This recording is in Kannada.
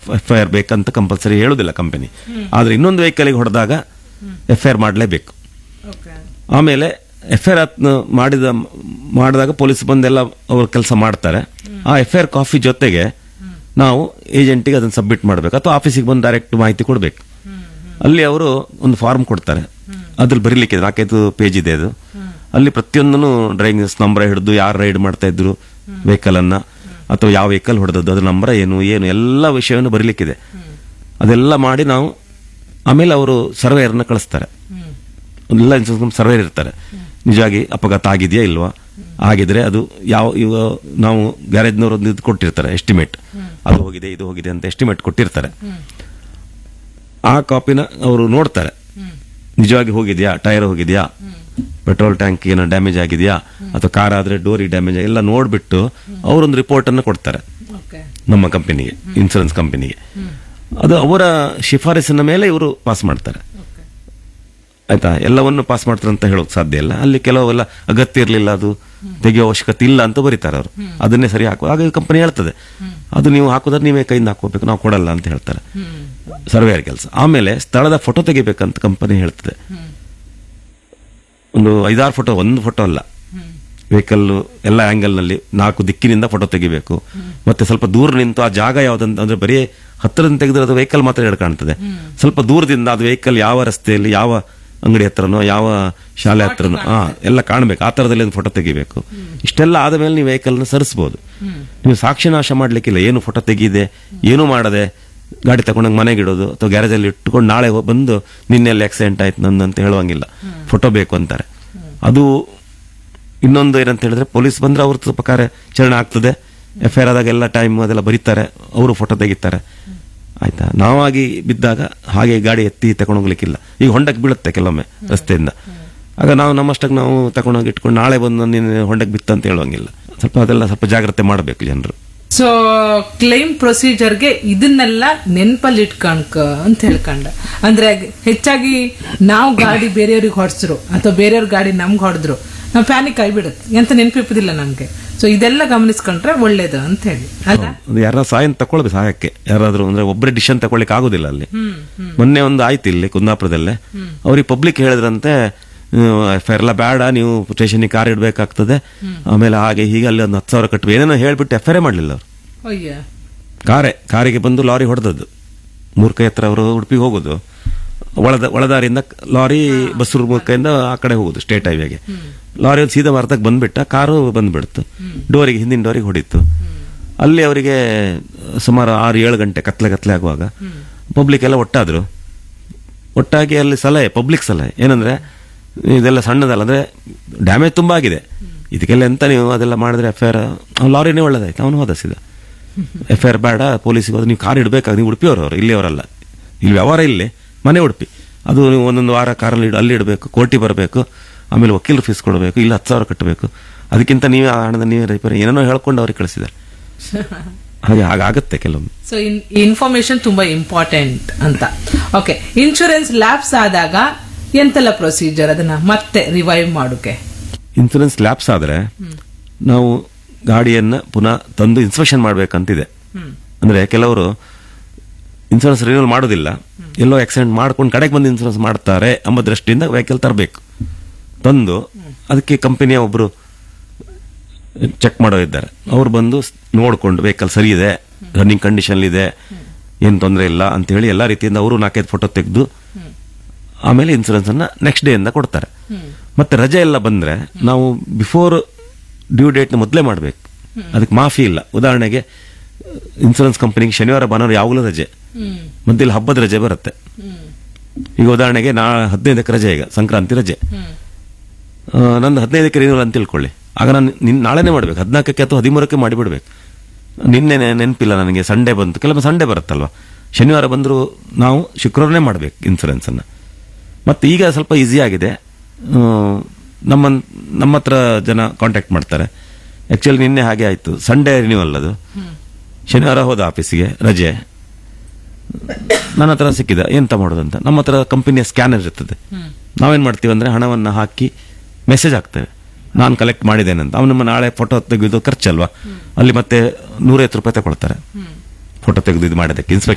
ಎಫ್ ಐ ಆರ್ ಬೇಕಂತ ಕಂಪಲ್ಸರಿ ಹೇಳುದಿಲ್ಲ ಕಂಪನಿ ಆದ್ರೆ ಇನ್ನೊಂದು ವೆಹಿಕಲ್ಗೆ ಹೊಡೆದಾಗ ಎಫ್ ಐ ಆರ್ ಮಾಡಲೇಬೇಕು ಓಕೆ ಆಮೇಲೆ ಎಫ್ ಐ ಆರ್ ಮಾಡಿದ ಮಾಡಿದಾಗ ಪೊಲೀಸ್ ಬಂದೆಲ್ಲ ಅವ್ರ ಕೆಲಸ ಮಾಡ್ತಾರೆ ಆ ಎಫ್ ಐ ಆರ್ ಕಾಫಿ ಜೊತೆಗೆ ನಾವು ಏಜೆಂಟಿಗೆ ಅದನ್ನು ಸಬ್ಮಿಟ್ ಮಾಡಬೇಕು ಅಥವಾ ಆಫೀಸಿಗೆ ಬಂದು ಡೈರೆಕ್ಟ್ ಮಾಹಿತಿ ಕೊಡಬೇಕು ಅಲ್ಲಿ ಅವರು ಒಂದು ಫಾರ್ಮ್ ಕೊಡ್ತಾರೆ ಅದ್ರಲ್ಲಿ ಬರೀಲಿಕ್ಕೆ ನಾಲ್ಕೈದು ಪೇಜ್ ಇದೆ ಅದು ಅಲ್ಲಿ ಪ್ರತಿಯೊಂದನ್ನು ಡ್ರೈವಿಂಗ್ ನಂಬರ್ ಹಿಡಿದು ಯಾರು ರೈಡ್ ಮಾಡ್ತಾ ಇದ್ರು ವೆಹಿಕಲ್ ಅನ್ನ ಅಥವಾ ಯಾವ ವೆಹಿಕಲ್ ಹೊಡೆದದ್ದು ಅದ್ರ ನಂಬರ್ ಏನು ಏನು ಎಲ್ಲ ವಿಷಯವನ್ನು ಬರೀಲಿಕ್ಕಿದೆ ಅದೆಲ್ಲ ಮಾಡಿ ನಾವು ಆಮೇಲೆ ಅವರು ಸರ್ವೇಯರ್ನ ಕಳಿಸ್ತಾರೆ ಎಲ್ಲ ಇನ್ಸೂರೆನ್ಸ್ ಸರ್ವೇರ್ ಇರ್ತಾರೆ ನಿಜವಾಗಿ ಅಪಘಾತ ಆಗಿದೆಯಾ ಇಲ್ವಾ ಆಗಿದ್ರೆ ಅದು ಯಾವ ಇವ ನಾವು ಗ್ಯಾರೇಜ್ನವರು ಒಂದು ಇದು ಕೊಟ್ಟಿರ್ತಾರೆ ಎಸ್ಟಿಮೇಟ್ ಅದು ಹೋಗಿದೆ ಇದು ಹೋಗಿದೆ ಅಂತ ಎಸ್ಟಿಮೇಟ್ ಕೊಟ್ಟಿರ್ತಾರೆ ಆ ಕಾಪಿನ ಅವರು ನೋಡ್ತಾರೆ ನಿಜವಾಗಿ ಹೋಗಿದ್ಯಾ ಟೈರ್ ಹೋಗಿದ್ಯಾ ಪೆಟ್ರೋಲ್ ಟ್ಯಾಂಕ್ ಏನೋ ಡ್ಯಾಮೇಜ್ ಆಗಿದೆಯಾ ಅಥವಾ ಕಾರ್ ಆದ್ರೆ ಡೋರಿ ಡ್ಯಾಮೇಜ್ ಎಲ್ಲ ನೋಡ್ಬಿಟ್ಟು ಅವರೊಂದು ರಿಪೋರ್ಟ್ ಅನ್ನು ಕೊಡ್ತಾರೆ ಓಕೆ ನಮ್ಮ ಕಂಪನಿಗೆ ಇನ್ಸೂರೆನ್ಸ್ ಕಂಪನಿಗೆ ಅದು ಅವರ ಶಿಫಾರಸಿನ ಮೇಲೆ ಇವರು ಪಾಸ್ ಮಾಡ್ತಾರೆ ಓಕೆ ಆಯ್ತಾ ಎಲ್ಲವನ್ನು ಪಾಸ್ ಮಾಡ್ತಾರೆ ಅಂತ ಹೇಳೋಕ್ ಸಾಧ್ಯ ಇಲ್ಲ ಅಲ್ಲಿ ಕೆಲವೆಲ್ಲ ಅಗತ್ಯ ಇರಲಿಲ್ಲ ಅದು ತೆಗೆಯೋ ಅವಶ್ಯಕತೆ ಇಲ್ಲ ಅಂತ ಬರೀತಾರೆ ಅವರು ಅದನ್ನೇ ಸರಿ ಹಾಕೋ ಆಗ ಕಂಪನಿ ಹೇಳ್ತದೆ ಅದು ನೀವು ಹಾಕೋದ್ರೆ ನೀವೇ ಕೈಯಿಂದ ಹಾಕೋಬೇಕು ನಾವು ಕೊಡಲ್ಲ ಅಂತ ಹೇಳ್ತಾರೆ ಸರ್ವೇಯರ್ ಕೆಲಸ ಆಮೇಲೆ ಸ್ಥಳದ ಫೋಟೋ ತೆಗಿಬೇಕಂತ ಕಂಪನಿ ಹೇಳ್ತದೆ ಒಂದು ಐದಾರು ಫೋಟೋ ಒಂದು ಫೋಟೋ ಅಲ್ಲ ವೆಹಿಕಲ್ ಎಲ್ಲ ಆಂಗಲ್ ನಲ್ಲಿ ನಾಲ್ಕು ದಿಕ್ಕಿನಿಂದ ಫೋಟೋ ತೆಗಿಬೇಕು ಮತ್ತೆ ಸ್ವಲ್ಪ ದೂರ ನಿಂತು ಆ ಜಾಗ ಯಾವ್ದಂತ ಅಂದ್ರೆ ಬರೀ ಹತ್ತಿರದಿಂದ ತೆಗೆದ್ರೆ ಅದು ವೆಹಿಕಲ್ ಮಾತ್ರ ಎರಡು ಕಾಣ್ತದೆ ಸ್ವಲ್ಪ ದೂರದಿಂದ ಅದು ವೆಹಿಕಲ್ ಯಾವ ರಸ್ತೆಯಲ್ಲಿ ಯಾವ ಅಂಗಡಿ ಹತ್ರನೋ ಯಾವ ಶಾಲೆ ಹತ್ರನೋ ಹಾ ಎಲ್ಲ ಕಾಣ್ಬೇಕು ಆ ತರದಲ್ಲಿ ಒಂದು ಫೋಟೋ ತೆಗಿಬೇಕು ಇಷ್ಟೆಲ್ಲ ಆದ ಮೇಲೆ ನೀವು ವೆಹಿಕಲ್ನ ಸರಿಸಬಹುದು ನೀವು ಸಾಕ್ಷಿನಾಶ ಮಾಡ್ಲಿಕ್ಕಿಲ್ಲ ಏನು ಫೋಟೋ ತೆಗಿದೆ ಏನು ಮಾಡದೆ ಗಾಡಿ ತಗೊಂಡಂಗೆ ಮನೆಗೆ ಇಡೋದು ಅಥವಾ ಗ್ಯಾರೇಜಲ್ಲಿ ಇಟ್ಕೊಂಡು ನಾಳೆ ಹೋ- ಬಂದು ನಿನ್ನೆಲ್ಲಿ ಆಕ್ಸಿಡೆಂಟ್ ಆಯ್ತು ನಂದು ಅಂತ ಹೇಳುವಂಗಿಲ್ಲ ಫೋಟೋ ಬೇಕು ಅಂತಾರೆ ಅದು ಇನ್ನೊಂದು ಏನಂತ ಹೇಳಿದ್ರೆ ಪೊಲೀಸ್ ಬಂದ್ರೆ ಅವ್ರ ಸ್ವಲ್ಪ ಕಾರ್ಯಾಚರಣೆ ಆಗ್ತದೆ ಎಫ್ ಐ ಆರ್ ಆದಾಗ ಎಲ್ಲ ಟೈಮ್ ಅದೆಲ್ಲ ಬರೀತಾರೆ ಅವರು ಫೋಟೋ ತೆಗಿತಾರೆ ಆಯ್ತಾ ನಾವಾಗಿ ಬಿದ್ದಾಗ ಹಾಗೆ ಗಾಡಿ ಎತ್ತಿ ತಗೊಂಡೋಗ್ಲಿಕ್ಕಿಲ್ಲ ಈಗ ಹೊಂಡಕ್ಕೆ ಬೀಳುತ್ತೆ ಕೆಲವೊಮ್ಮೆ ರಸ್ತೆಯಿಂದ ಆಗ ನಾವು ನಮ್ಮಷ್ಟಕ್ಕೆ ನಾವು ತಗೊಂಡೋಗಿ ಇಟ್ಕೊಂಡು ನಾಳೆ ಬಂದು ನೀನು ಹೊಂಡಕ್ಕೆ ಬಿತ್ತ ಅಂತ ಹೇಳುವಂಗಿಲ್ಲ ಸ್ವಲ್ಪ ಅದೆಲ್ಲ ಸ್ವಲ್ಪ ಜಾಗ್ರತೆ ಮಾಡಬೇಕು ಜನರು ಸೊ ಕ್ಲೈಮ್ ಪ್ರೊಸೀಜರ್ಗೆ ಇದನ್ನೆಲ್ಲ ನೆನ್ಪಲ್ಲಿ ಇಟ್ಕಣ್ಕ ಅಂತ ಹೇಳ್ಕೊಂಡ ಅಂದ್ರೆ ಹೆಚ್ಚಾಗಿ ನಾವು ಗಾಡಿ ಬೇರೆಯವ್ರಿಗೆ ಹೊಡ್ಸ್ರು ಅಥವಾ ಬೇರೆಯವ್ರ ಗಾಡಿ ನಮ್ಗೆ ಹೊಡೆದ್ರು ನಾವು ಪ್ಯಾನಿಕ್ ಆಗಿಬಿಡುತ್ತೆ ಎಂತ ನೆನಪಿಪ್ಪದಿಲ್ಲ ನಮ್ಗೆ ಸೊ ಇದೆಲ್ಲ ಗಮನಿಸ್ಕೊಂಡ್ರೆ ಒಳ್ಳೇದು ಅಂತ ಹೇಳಿ ಅಲ್ಲ ಅದು ಯಾರ ಸಹಾಯ ತಗೊಳ್ಬೇಕು ಸಹಾಯಕ್ಕೆ ಯಾರಾದ್ರೂ ಅಂದ್ರೆ ಒಬ್ಬರೇ ಡಿಸಿಷನ್ ತಗೊಳ್ಳಿಕ್ಕೆ ಆಗುದಿಲ್ಲ ಅಲ್ಲಿ ಮೊನ್ನೆ ಒಂದು ಆಯ್ತು ಇಲ್ಲಿ ಕುಂದಾಪುರದಲ್ಲೇ ಅವ್ರಿಗೆ ಪಬ್ಲಿಕ್ ಹೇಳಿದ್ರಂತೆ ಎಫ್ ಎಲ್ಲ ಬೇಡ ನೀವು ಸ್ಟೇಷನ್ಗೆ ಕಾರ್ ಇಡಬೇಕಾಗ್ತದೆ ಆಮೇಲೆ ಹಾಗೆ ಹೀಗೆ ಅಲ್ಲಿ ಒಂದು ಹತ್ತು ಸಾವಿರ ಕಟ್ಟಬೇಕು ಏನೇನೋ ಹೇಳ್ಬಿಟ್ಟು ಎಫ್ ಐ ಮಾಡಲಿಲ್ಲ ಅವರು ಅಯ್ಯ ಕಾರೇ ಕಾರಿಗೆ ಬಂದು ಲಾರಿ ಹೊಡೆದದ್ದು ಮೂರ್ಖ ಹತ್ರ ಅವರು ಉಡುಪಿಗೆ ಹೋಗೋದು ಒಳದ ಒಳದಾರಿಯಿಂದ ಲಾರಿ ಬಸ್ಸೂರು ಮೂಲಕದಿಂದ ಆ ಕಡೆ ಹೋಗುದು ಸ್ಟೇಟ್ ಹೈವೇಗೆ ಲಾರಿ ಒಂದು ಸೀದಾ ಮಾರ್ತಕ್ಕೆ ಬಂದ್ಬಿಟ್ಟ ಕಾರು ಬಂದ್ಬಿಡ್ತು ಡೋರಿಗೆ ಹಿಂದಿನ ಡೋರಿಗೆ ಹೊಡಿತು ಅಲ್ಲಿ ಅವರಿಗೆ ಸುಮಾರು ಆರು ಏಳು ಗಂಟೆ ಕತ್ಲೆ ಕತ್ಲೆ ಆಗುವಾಗ ಪಬ್ಲಿಕ್ ಎಲ್ಲ ಒಟ್ಟಾದ್ರು ಒಟ್ಟಾಗಿ ಅಲ್ಲಿ ಸಲಹೆ ಪಬ್ಲಿಕ್ ಸಲಹೆ ಏನಂದ್ರೆ ಇದೆಲ್ಲ ಸಣ್ಣದಲ್ಲ ಅಂದ್ರೆ ಡ್ಯಾಮೇಜ್ ತುಂಬಾ ಆಗಿದೆ ಇದಕ್ಕೆಲ್ಲ ಎಂತ ನೀವು ಅದೆಲ್ಲ ಮಾಡಿದ್ರೆ ಎಫ್ ಐ ಆರ್ ಲಾರಿನೇ ಒಳ್ಳೇದಾಯ್ತು ಅವನು ಹೋದ ಸೀದಾ ಎಫ್ ಐ ಆರ್ ಬೇಡ ಪೊಲೀಸಿಗೆ ಹೋದ್ರೆ ನೀವು ಕಾರ್ ಇಡಬೇಕಾಗ ನೀವು ಉಡುಪಿಯವರು ಅವರು ಇಲ್ಲಿಯವರಲ್ಲ ಇಲ್ಲಿ ವ್ಯವಹಾರ ಇಲ್ಲಿ ಮನೆ ಉಡುಪಿ ಅದು ನೀವು ಒಂದೊಂದು ವಾರ ಕಾರಲ್ಲಿ ಇಡ್- ಅಲ್ಲಿ ಇಡಬೇಕು ಕೋರ್ಟಿ ಬರಬೇಕು ಆಮೇಲೆ ವಕೀಲರು ಫೀಸ್ ಕೊಡಬೇಕು ಇಲ್ಲ ಹತ್ತು ಸಾವಿರ ಕಟ್ಟಬೇಕು ಅದಕ್ಕಿಂತ ನೀವೇ ಆ ಹಣದ ನೀವೇ ರಿಪೇರಿ ಏನೇನೋ ಹೇಳ್ಕೊಂಡು ಅವ್ರಿಗೆ ಕಳಿಸಿದ್ದಾರೆ ಹಾಗೆ ಹಾಗಾಗತ್ತೆ ಕೆಲವೊಮ್ಮೆ ಸೊ ಇನ್ಫಾರ್ಮೇಶನ್ ತುಂಬಾ ಇಂಪಾರ್ಟೆಂಟ್ ಅಂತ ಓಕೆ ಇನ್ಶೂರೆನ್ಸ್ ಲ್ಯಾಬ್ಸ್ ಆದಾಗ ಎಂತೆಲ್ಲ ಪ್ರೊಸೀಜರ್ ಅದನ್ನ ಮತ್ತೆ ರಿವೈವ್ ಮಾಡೋಕೆ ಇನ್ಸೂರೆನ್ಸ್ ಲ್ಯಾಪ್ಸ್ ಆದ್ರೆ ನಾವು ಗಾಡಿಯನ್ನ ಪುನಃ ತಂದು ಇನ್ಸ್ಪೆಕ್ಷನ್ ಮಾಡ್ಬೇಕಂತಿದೆ ಅಂದ್ರೆ ಕೆಲವರು ಇನ್ಸೂರೆನ್ಸ್ ರಿನ್ಯೂವಲ್ ಮಾಡೋದಿಲ್ಲ ಎಲ್ಲೋ ಆಕ್ಸಿಡೆಂಟ್ ಮಾಡ್ಕೊಂಡು ಕಡೆಗೆ ಬಂದು ಇನ್ಸೂರೆನ್ಸ್ ಮಾಡ್ತಾರೆ ಎಂಬ ದೃಷ್ಟಿಯಿಂದ ವೆಹಿಕಲ್ ತರಬೇಕು ತಂದು ಅದಕ್ಕೆ ಕಂಪನಿಯ ಒಬ್ರು ಚೆಕ್ ಮಾಡೋ ಇದ್ದಾರೆ ಅವ್ರು ಬಂದು ಸ್- ನೋಡ್ಕೊಂಡು ವೆಹಿಕಲ್ ಸರಿ ಇದೆ ರನ್ನಿಂಗ್ ಕಂಡೀಷನ್ ಇದೆ ಏನು ತೊಂದರೆ ಇಲ್ಲ ಅಂತ ಹೇಳಿ ಎಲ್ಲ ರೀತಿಯಿಂದ ಅವರು ನಾಲ್ಕೈದು ಫೋಟೋ ತೆಗೆದು ಆಮೇಲೆ ಇನ್ಸೂರೆನ್ಸ್ ಅನ್ನ ನೆಕ್ಸ್ಟ್ ಡೇ ಇಂದ ಕೊಡ್ತಾರೆ ಮತ್ತೆ ರಜೆ ಎಲ್ಲ ಬಂದ್ರೆ ನಾವು ಬಿಫೋರ್ ಡ್ಯೂ ಡೇಟ್ ಮೊದಲೇ ಮಾಡಬೇಕು ಅದಕ್ಕೆ ಮಾಫಿ ಇಲ್ಲ ಉದಾಹರಣೆಗೆ ಇನ್ಸೂರೆನ್ಸ್ ಕಂಪನಿಗೆ ಶನಿವಾರ ಭಾನುವಾರ ಯಾವಾಗಲೂ ರಜೆ ಮತ್ತೆ ಇಲ್ಲಿ ಹಬ್ಬದ ರಜೆ ಬರುತ್ತೆ ಈಗ ಉದಾಹರಣೆಗೆ ನಾ ಹದಿನೈದಕ್ಕೆ ರಜೆ ಈಗ ಸಂಕ್ರಾಂತಿ ರಜೆ ಆ, ನಂದು ಹದಿನೈದಕ್ಕೆ ರಿನ್ಯೂವಲ್ ಅಂತ ತಿಳ್ಕೊಳ್ಳಿ ಆಗ ನಾನು ನಿನ್ ನಾಳೆನೇ ಮಾಡ್ಬೇಕು ಹದಿನಾಲ್ಕಕ್ಕೆ ಅಥವಾ ಹದಿಮೂರಕ್ಕೆ ಮಾಡಿಬಿಡ್ಬೇಕು ನಿನ್ನೆ ನೆ- ನೆನಪಿಲ್ಲ ನನಗೆ ಸಂಡೇ ಬಂತು ಕೆಲವೊಮ್ಮೆ ಸಂಡೇ ಬರುತ್ತಲ್ವಾ ಶನಿವಾರ ಬಂದರೂ ನಾವು ಶುಕ್ರವಾರನೇ ಮಾಡಬೇಕು ಇನ್ಸೂರೆನ್ಸ್ ಅನ್ನ ಮತ್ತೆ ಈಗ ಸ್ವಲ್ಪ ಈಸಿ ಆಗಿದೆ ಆ, ನಮ್ಮ ನಮ್ಮ ಹತ್ರ ಜನ ಕಾಂಟ್ಯಾಕ್ಟ್ ಮಾಡ್ತಾರೆ ಆಕ್ಚುಲಿ ನಿನ್ನೆ ಹಾಗೆ ಆಯ್ತು ಸಂಡೇ ರಿನ್ಯೂವಲ್ ಅದು ಶನಿವಾರ ಹೋದ ಆಫೀಸಿಗೆ ರಜೆ ನನ್ನ ಹತ್ರ ಸಿಕ್ಕಿದ ಎಂತ ಮಾಡೋದಂತ ನಮ್ಮ ಹತ್ರ ಕಂಪನಿಯ ಸ್ಕ್ಯಾನರ್ ಇರ್ತದೆ ನಾವೇನ್ ಮಾಡ್ತೀವಿ ಅಂದ್ರೆ ಹಣವನ್ನ ಹಾಕಿ ಮೆಸೇಜ್ ಹಾಕ್ತೇವೆ ನಾನು ಕಲೆಕ್ಟ್ ಮಾಡಿದ್ದೇನೆ ಅಂತ ಅವನು ನಾಳೆ ಫೋಟೋ ತೆಗೆದು ಖರ್ಚಲ್ವಾ ಅಲ್ಲಿ ಮತ್ತೆ ನೂರೈವತ್ತು ರೂಪಾಯಿ ತಗೊಳ್ತಾರೆ ಫೋಟೋ ತೆಗೆದು ಇದು ಮಾಡೋದಕ್ಕೆ ಇನ್ಸ್ಪೆಕ್ಷನ್